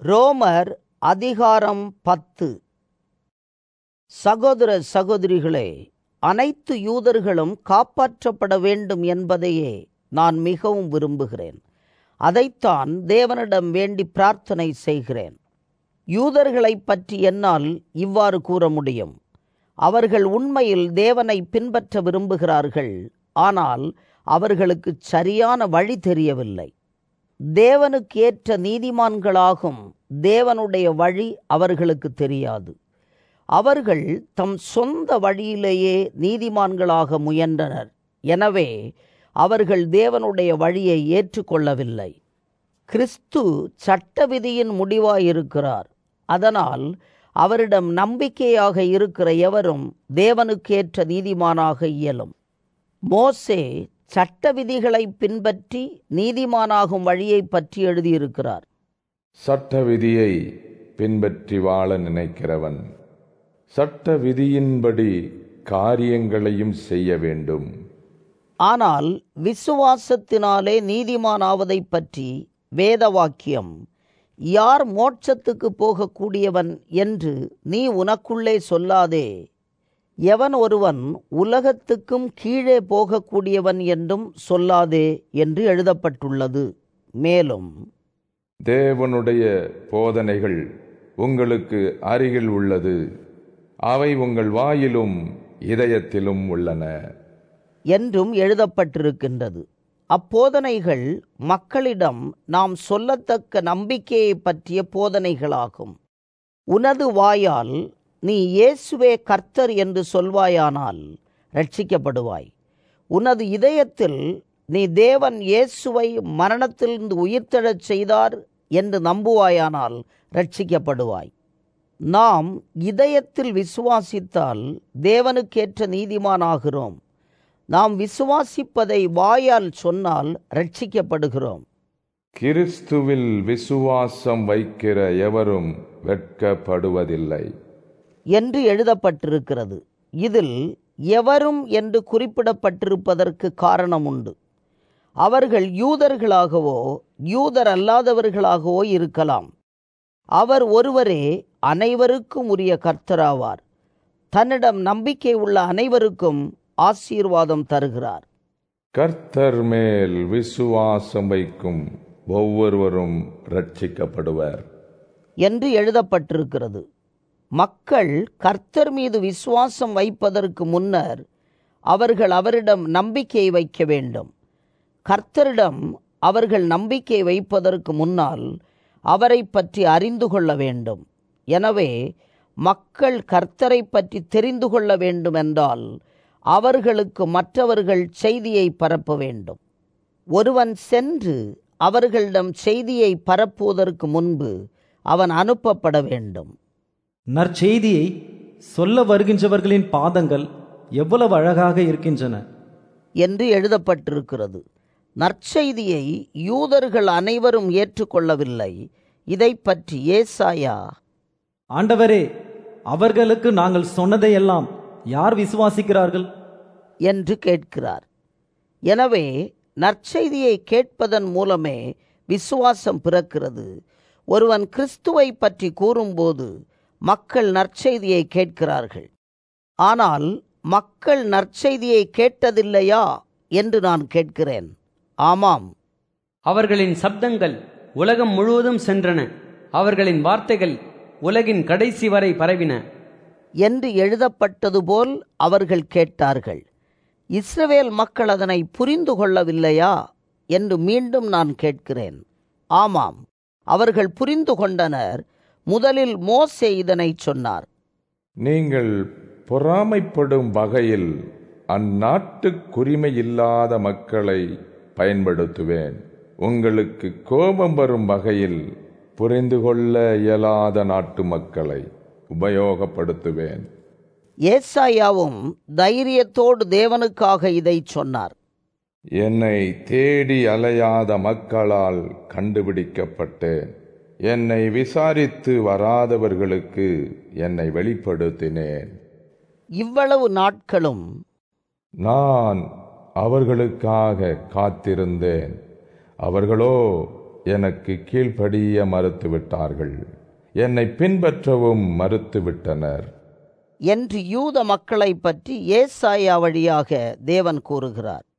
ரோமர் அதிகாரம் பத்து சகோதர சகோதரிகளே அனைத்து யூதர்களும் காப்பாற்றப்பட வேண்டும் என்பதையே நான் மிகவும் விரும்புகிறேன் அதைத்தான் தேவனிடம் வேண்டி பிரார்த்தனை செய்கிறேன் யூதர்களைப் பற்றி என்னால் இவ்வாறு கூற முடியும் அவர்கள் உண்மையில் தேவனை பின்பற்ற விரும்புகிறார்கள் ஆனால் அவர்களுக்கு சரியான வழி தெரியவில்லை தேவனுக்கு ஏற்ற நீதிமான்களாகும் தேவனுடைய வழி அவர்களுக்கு தெரியாது அவர்கள் தம் சொந்த வழியிலேயே நீதிமான்களாக முயன்றனர் எனவே அவர்கள் தேவனுடைய வழியை ஏற்றுக்கொள்ளவில்லை கிறிஸ்து சட்ட விதியின் முடிவாயிருக்கிறார் அதனால் அவரிடம் நம்பிக்கையாக இருக்கிற எவரும் தேவனுக்கேற்ற நீதிமானாக இயலும் மோசே சட்ட விதிகளை பின்பற்றி நீதிமானாகும் வழியை பற்றி எழுதியிருக்கிறார் சட்ட விதியை பின்பற்றி வாழ நினைக்கிறவன் சட்ட விதியின்படி காரியங்களையும் செய்ய வேண்டும் ஆனால் விசுவாசத்தினாலே நீதிமானாவதைப் பற்றி வேத வாக்கியம் யார் மோட்சத்துக்கு போகக்கூடியவன் என்று நீ உனக்குள்ளே சொல்லாதே எவன் ஒருவன் உலகத்துக்கும் கீழே போகக்கூடியவன் என்றும் சொல்லாதே என்று எழுதப்பட்டுள்ளது மேலும் தேவனுடைய போதனைகள் உங்களுக்கு அருகில் உள்ளது அவை உங்கள் வாயிலும் இதயத்திலும் உள்ளன என்றும் எழுதப்பட்டிருக்கின்றது அப்போதனைகள் மக்களிடம் நாம் சொல்லத்தக்க நம்பிக்கையை பற்றிய போதனைகளாகும் உனது வாயால் நீ இயேசுவே கர்த்தர் என்று சொல்வாயானால் ரட்சிக்கப்படுவாய் உனது இதயத்தில் நீ தேவன் இயேசுவை மரணத்திலிருந்து உயிர்த்தெழச் செய்தார் என்று நம்புவாயானால் ரட்சிக்கப்படுவாய் நாம் இதயத்தில் விசுவாசித்தால் தேவனுக்கேற்ற நீதிமானாகிறோம் நாம் விசுவாசிப்பதை வாயால் சொன்னால் ரட்சிக்கப்படுகிறோம் கிறிஸ்துவில் விசுவாசம் வைக்கிற எவரும் வெட்கப்படுவதில்லை என்று எழுதப்பட்டிருக்கிறது இதில் எவரும் என்று குறிப்பிடப்பட்டிருப்பதற்கு காரணம் உண்டு அவர்கள் யூதர்களாகவோ யூதர் அல்லாதவர்களாகவோ இருக்கலாம் அவர் ஒருவரே அனைவருக்கும் உரிய கர்த்தராவார் தன்னிடம் நம்பிக்கை உள்ள அனைவருக்கும் ஆசீர்வாதம் தருகிறார் கர்த்தர் மேல் விசுவாசம் வைக்கும் ஒவ்வொருவரும் ரட்சிக்கப்படுவர் என்று எழுதப்பட்டிருக்கிறது மக்கள் கர்த்தர் மீது விசுவாசம் வைப்பதற்கு முன்னர் அவர்கள் அவரிடம் நம்பிக்கை வைக்க வேண்டும் கர்த்தரிடம் அவர்கள் நம்பிக்கை வைப்பதற்கு முன்னால் அவரை பற்றி அறிந்து கொள்ள வேண்டும் எனவே மக்கள் கர்த்தரை பற்றி தெரிந்து கொள்ள வேண்டும் என்றால் அவர்களுக்கு மற்றவர்கள் செய்தியை பரப்ப வேண்டும் ஒருவன் சென்று அவர்களிடம் செய்தியை பரப்புவதற்கு முன்பு அவன் அனுப்பப்பட வேண்டும் நற்செய்தியை சொல்ல வருகின்றவர்களின் பாதங்கள் எவ்வளவு அழகாக இருக்கின்றன என்று எழுதப்பட்டிருக்கிறது நற்செய்தியை யூதர்கள் அனைவரும் ஏற்றுக்கொள்ளவில்லை இதை பற்றி ஏசாயா ஆண்டவரே அவர்களுக்கு நாங்கள் சொன்னதையெல்லாம் யார் விசுவாசிக்கிறார்கள் என்று கேட்கிறார் எனவே நற்செய்தியை கேட்பதன் மூலமே விசுவாசம் பிறக்கிறது ஒருவன் கிறிஸ்துவை பற்றி கூறும்போது மக்கள் நற்செய்தியை கேட்கிறார்கள் ஆனால் மக்கள் நற்செய்தியை கேட்டதில்லையா என்று நான் கேட்கிறேன் ஆமாம் அவர்களின் சப்தங்கள் உலகம் முழுவதும் சென்றன அவர்களின் வார்த்தைகள் உலகின் கடைசி வரை பரவின என்று எழுதப்பட்டது போல் அவர்கள் கேட்டார்கள் இஸ்ரவேல் மக்கள் அதனை புரிந்து கொள்ளவில்லையா என்று மீண்டும் நான் கேட்கிறேன் ஆமாம் அவர்கள் புரிந்து கொண்டனர் முதலில் மோசே இதனை சொன்னார் நீங்கள் பொறாமைப்படும் வகையில் அந்நாட்டுக்குரிமையில்லாத மக்களை பயன்படுத்துவேன் உங்களுக்கு கோபம் வரும் வகையில் புரிந்து கொள்ள இயலாத நாட்டு மக்களை உபயோகப்படுத்துவேன் ஏசாயாவும் தைரியத்தோடு தேவனுக்காக இதை சொன்னார் என்னை தேடி அலையாத மக்களால் கண்டுபிடிக்கப்பட்டேன் என்னை விசாரித்து வராதவர்களுக்கு என்னை வெளிப்படுத்தினேன் இவ்வளவு நாட்களும் நான் அவர்களுக்காக காத்திருந்தேன் அவர்களோ எனக்கு கீழ்ப்படிய மறுத்துவிட்டார்கள் என்னை பின்பற்றவும் மறுத்துவிட்டனர் என்று யூத மக்களைப் பற்றி ஏசாயா வழியாக தேவன் கூறுகிறார்